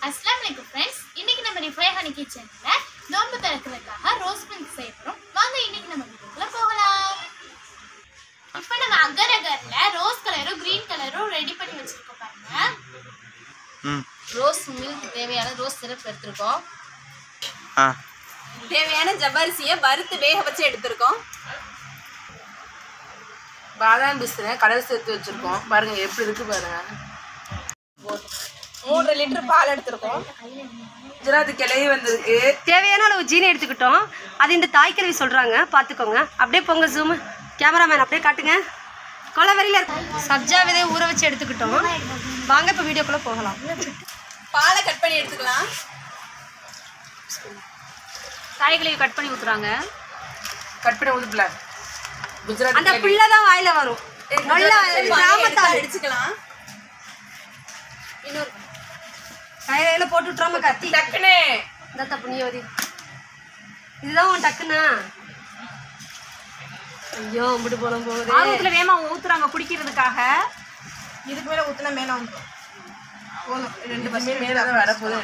அஸ்லாம் வலைக்கும் ஃப்ரெண்ட்ஸ் இன்னைக்கு நம்ம ரிஃபை ஹனி கிச்சன்ல நோன்பு திறக்கிறதுக்காக ரோஸ் மில்க் செய்ய போறோம் வாங்க இன்னைக்கு நம்ம வீட்டுக்குள்ள போகலாம் இப்போ நம்ம அகர் அகர்ல ரோஸ் கலரும் கிரீன் கலரும் ரெடி பண்ணி வச்சிருக்கோம் பாருங்க ம் ரோஸ் மில்க் தேவையான ரோஸ் சிரப் எடுத்திருக்கோம் ஆ தேவையான ஜவ்வரிசியை வறுத்து வேக வச்சு எடுத்திருக்கோம் பாதாம் பிஸ்தனை கடல் சேர்த்து வச்சிருக்கோம் பாருங்க எப்படி இருக்கு பாருங்க மூன்று லிட்டர் பால் எடுத்திருக்கோம் குஜராத் கிளவி வந்திருக்கு தேவையான அளவு ஜீனி எடுத்துக்கிட்டோம் அது இந்த தாய்க்கல்வி சொல்கிறாங்க பார்த்துக்கோங்க அப்படியே போங்க ஜூம் கேமராமேன் அப்படியே காட்டுங்க கொலவெறியில் இருக்கு சப்ஜா விதையை ஊற வச்சு எடுத்துக்கிட்டோம் வாங்க இப்போ வீடியோக்குள்ளே போகலாம் பாலை கட் பண்ணி எடுத்துக்கலாம் காய்களையும் கட் பண்ணி ஊற்றுறாங்க கட் பண்ணி ஊதுப்பல குஜராத் அந்த பிள்ளை தான் வாயில வரும் நல்லா கிராமத்தாள் அடிச்சுக்கலாம் கையில போட்டு விட்டுறாம கத்தி டக்குனே இந்த தப்பு நீ ஓதி இதுதான் உன் டக்குனா ஐயோ முடி போன போகுது ஆர்வத்தில் வேமா ஊற்றுறாங்க குடிக்கிறதுக்காக இதுக்கு மேல ஊத்துனா மேல வந்துடும் போதும் ரெண்டு இனிமே மேல தான் வரப்போகுது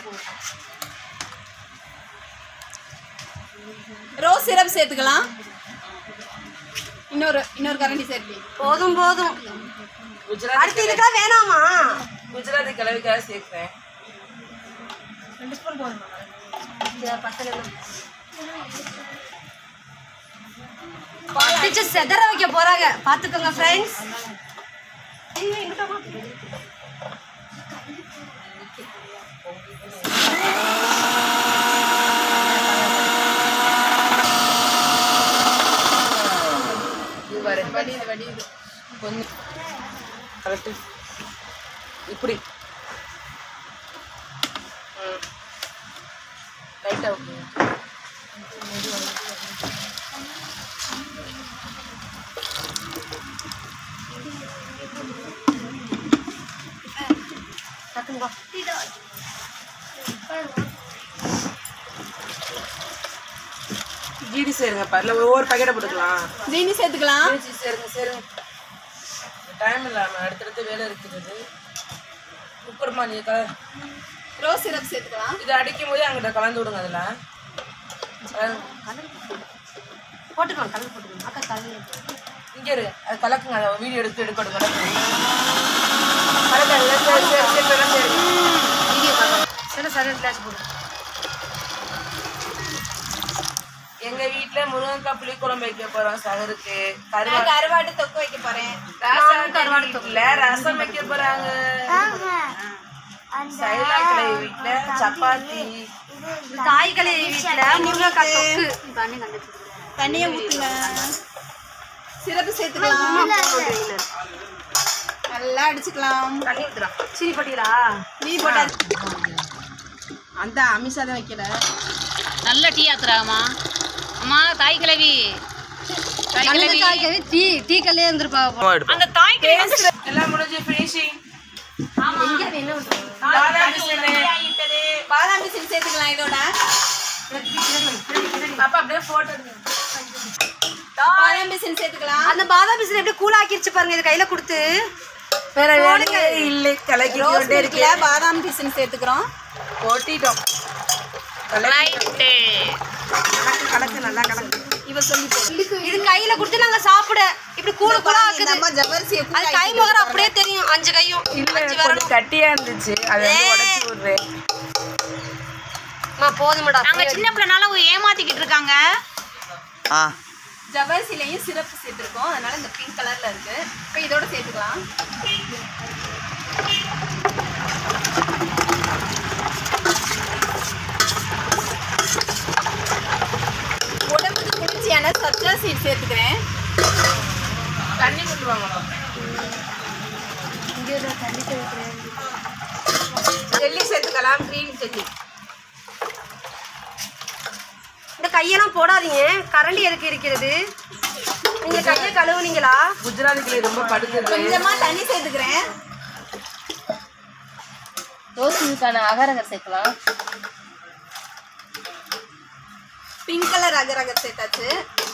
ரோஸ் சிரப் சேர்த்துக்கலாம் இன்னொரு இன்னொரு கரண்டி சேர்த்து போதும் போதும் குஜராத் அடுத்து இதுக்கெல்லாம் வேணாமா குஜராத்தி கிளவிக்காக சேர்க்கிறேன் ரெண்டு ஸ்பூன் போதும் அடிச்சு செதற வைக்க போறாங்க பாத்துக்கோங்க ஃப்ரெண்ட்ஸ் இது பாரு வடியுது வடியுது கொஞ்சம் கரெக்டு இப்படி லைட்டாக ஜீடி சேருங்க பரல ஒவ்வொரு பாக்கெட்டை போட்டுக்கலாம் ஜீனி சேர்த்துக்கலாம் ஜீடி சேருங்க சேருங்க டைம் இல்லாமல் அடுத்தடுத்து வேலை இருக்குது குக்கர்மா நீ க ரோஸ் சிரப் சேர்த்துக்கலாம் இது அடிக்கும் போது அங்கிட்ட கலந்து விடுங்க அதில் போட்டுக்கலாம் கலந்து போட்டுக்கலாம் அக்கா கலந்து இங்கே இரு அது கலக்குங்க அதை வீடியோ எடுத்து எடுக்கணும் கலக்குங்க கலக்குங்க சரி சரி சரி சரி சரி வீடியோ பார்க்கலாம் சரி சரி கிளாஸ் போடு எங்க வீட்ல முருங்கக்காய் புளி குழம்பு வைக்க போறோம் சகருக்கு நான் கருவா கருவாட்டு தொக்கு வைக்க போறேன் ரசம் கருவாடு தொக்குல ரசம் வைக்க போறாங்க சைலா கிளவி வீட்ல சப்பாத்தி காய்களை வீட்டில் முருங்கைக்காய் தொக்கு தண்ணியை ஊத்துங்க சிரப்பு சேர்த்துக்கலாம் நல்லா அடிச்சுக்கலாம் தண்ணி ஊத்துறான் சீனி போட்டீங்களா நீ போட்டா அந்த அமிஷா தான் வைக்கல நல்ல டீ ஆத்துறாமா அம்மா தாய் கிழவி தாய் கிழவி காய்கறி டீ டீ கல்லே இருந்திருப்பா அந்த தாய் கிழவி எல்லாம் முடிஞ்சு ஃபினிஷிங் எங்க என்ன பண்றது பாதாம் பிசினு பாதாம் பிசின் சேர்த்துக்கலாம் இதோட அப்பா அப்படியே போட்டோ பாதாம் பிசின் சேர்த்துக்கலாம் அந்த பாதாம் பிசின் எப்படி கூலாக்கிருச்சு பாருங்க இது கையில கொடுத்து வேற வேலையே இல்லை கலக்கி ரோஸ் கொண்டே மில்க்ல இருக்கேன் பாதாம் பிசின் சேர்த்துக்கிறோம் போட்டிட்டோம் ரைட்டு கலக்கு கலக்கு நல்லா கலக்கு இவ சொல்லி போடு இது கையில கொடுத்து நாங்க சாப்பிட இப்படி கூழ கூழா ஆக்குது நம்ம ஜவ்வரிசியை அது கை முகரம் அப்படியே தெரியும் அஞ்சு கையும் அஞ்சு இல்ல கொஞ்சம் கட்டியா இருந்துச்சு அதை வந்து உடச்சு விடுறேன் அம்மா போதுமாடா நாங்க சின்ன பிள்ளைனால ஏமாத்திக்கிட்டு இருக்காங்க ஆ ஜவ்வரிசிலையும் சிரப்பு சேர்த்துருக்கோம் அதனால இந்த பிங்க் கலர்ல இருக்கு இப்போ இதோட சேர்த்துக்கலாம் உடம்புக்கு குளிர்ச்சியான சப்ஜா சீட் சேர்த்துக்கிறேன் தண்ணி கொண்டு வாங்கணும் ஜெல்லி சேர்த்துக்கலாம் க்ரீன் ஜெல்லி இந்த கையெல்லாம் போடாதீங்க கரண்டி எதுக்கு இருக்கிறது நீங்க கையை கழுவுனீங்களா குஜராத்தில ரொம்ப படுக்குது கொஞ்சமா தண்ணி சேர்த்துக்கிறேன் ரோஸ் மில்கான அகரகர் சேர்க்கலாம் பிங்க் கலர் அகரகர் சேர்த்தாச்சு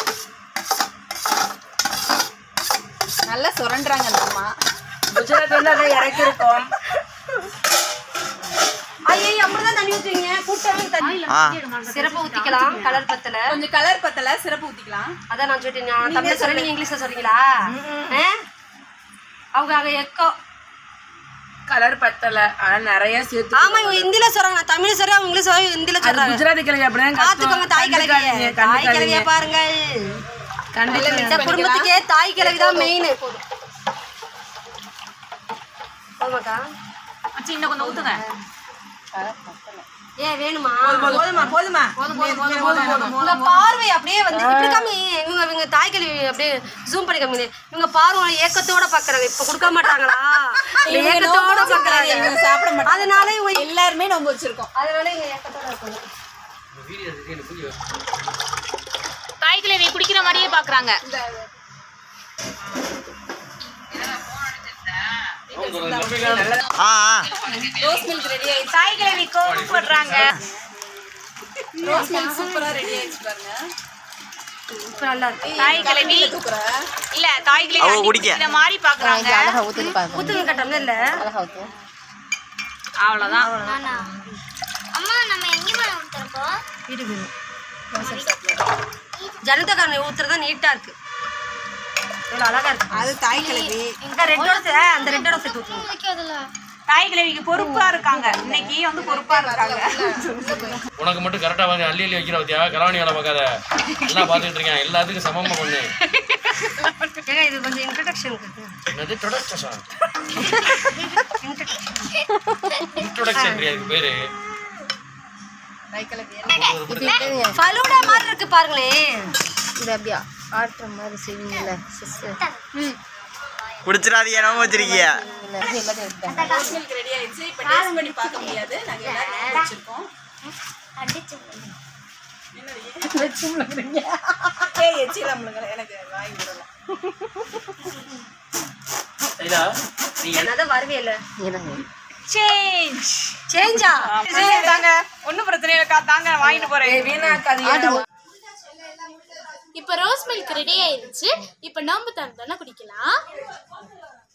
நல்லா சுரண்டுறாங்க அந்த அம்மா குஜராத் வந்து அதை இறக்கிருக்கோம் ஐயோ அமிர்த ஊத்துவீங்க கூட்டம் ஆ சிறப்பு ஊத்திக்கலாம் கலர் பத்தல கொஞ்சம் கலர் பத்தல சிறப்பு ஊத்திக்கலாம் அதான் நான் சொல்லிட்டேன் நான் தமிழ் சொல்றேன் நீங்க இங்கிலீஷ்ல சொல்றீங்களா ஆ? அவங்க அங்க எக்கோ கலர் பத்தல ஆனா நிறைய சேர்த்து ஆமா இவங்க ஹிந்தில சொல்றாங்க நான் தமிழ் சொல்றேன் அவங்க இங்கிலீஷ் சொல்றாங்க ஹிந்தில அது சொல்றாங்க குஜராத்தி கிழவி அப்படிதான் பாத்துக்கோங்க தாய் கிழவிய தாய் கிழவிய பாருங்கள் இந்த குடும்பத்துக்கே தாய் கிழவி தான் மெயின் போதுமாக்கா மச்சி இன்னும் கொஞ்சம் ஊத்துங்க ஏ வேணுமா போதுமா போதுமா உங்க பார்வை அப்படியே வந்து இப்படி கம்மி இவங்க இவங்க தாய் கிழவி அப்படியே ஜூம் பண்ணி கம்மி இவங்க பார்வை ஏக்கத்தோட பாக்குறாங்க இப்ப கொடுக்க மாட்டாங்களா இல்ல ஏக்கத்தோட பாக்குறாங்க சாப்பிட மாட்டோம் அதனால இவங்க எல்லாருமே நோம்பு வச்சிருக்கோம் அதனால இவங்க ஏக்கத்தோட இருக்காங்க தாய் கிழவி குடிக்கிற மாதிரியே பாக்குறாங்க ஆ ஆ ரோஸ் மில்க் ரெடி ஆயிடுச்சு தாய் கிழவி கோவப்படுறாங்க ரோஸ் மில்க் சூப்பரா ரெடி ஆயிடுச்சு பாருங்க இப்ப நல்லா இருக்கு தாய் கிழவி தூக்குற இல்ல தாய் கிழவி அவ அள்ளி குடிக்க. குடிக்கிற மாதிரி பாக்குறாங்க ஊத்துங்க கட்டம்ல இல்ல அவ்வளவுதான் அம்மா நம்ம எங்கேயுமா கொடுத்துருக்கோம் வீட்டுக்கு ஜனதாக்காரனை ஊத்துறதா நீட்டா இருக்கு இவ்வளவு அழகா இருக்கு அது தாய் கிழவி இந்த ரெட்டோட சே- அந்த ரெட்டோட சேர்த்து ஊத்துங்க வைக்காதுல தாய் கிழவிக்கு பொறுப்பா இருக்காங்க இன்னைக்கு வந்து பொறுப்பா இருக்காங்க உனக்கு மட்டும் கரெக்டா வந்து அள்ளி அள்ளி வைக்கிற பத்தியா கலாவணி வேலை பார்க்காத எல்லாம் பார்த்துட்டு இருக்கேன் எல்லாத்துக்கும் சமமா பண்ணு ஏங்க இது கொஞ்சம் இன்ட்ரடக்ஷன் இருக்கு என்னது ப்ரொடக்ஷன் இன்ட்ரோடக்ஷன் அதுக்கு பேரு தாய் கிழவி ஃபலூடா மாதிரி இருக்கு பாருங்களேன் குடிச்சிடாதீங்க நம்ம வச்சிருக்கீங்க ரோஸ் மில்க் ரெடி ஆயிடுச்சு இப்போ டேஸ்ட் பண்ணி பார்க்க முடியாது நாங்க எல்லாரும் நோம்பு வச்சிருக்கோம் அடிச்சு ஏய் எச்சில நம்மளுக்கு எனக்கு வாங்கி விடல என்னதான் வருவியல்ல சேஞ்ச் சேஞ்சா தாங்க ஒன்றும் பிரச்சனை இல்லக்கா தாங்க நான் வாங்கிட்டு போறேன் வீணாக்காதீங்க இப்போ ரோஸ் மில்க் ரெடி ஆயிடுச்சு இப்போ நோம்பு திறந்தோன்னா குடிக்கலாம்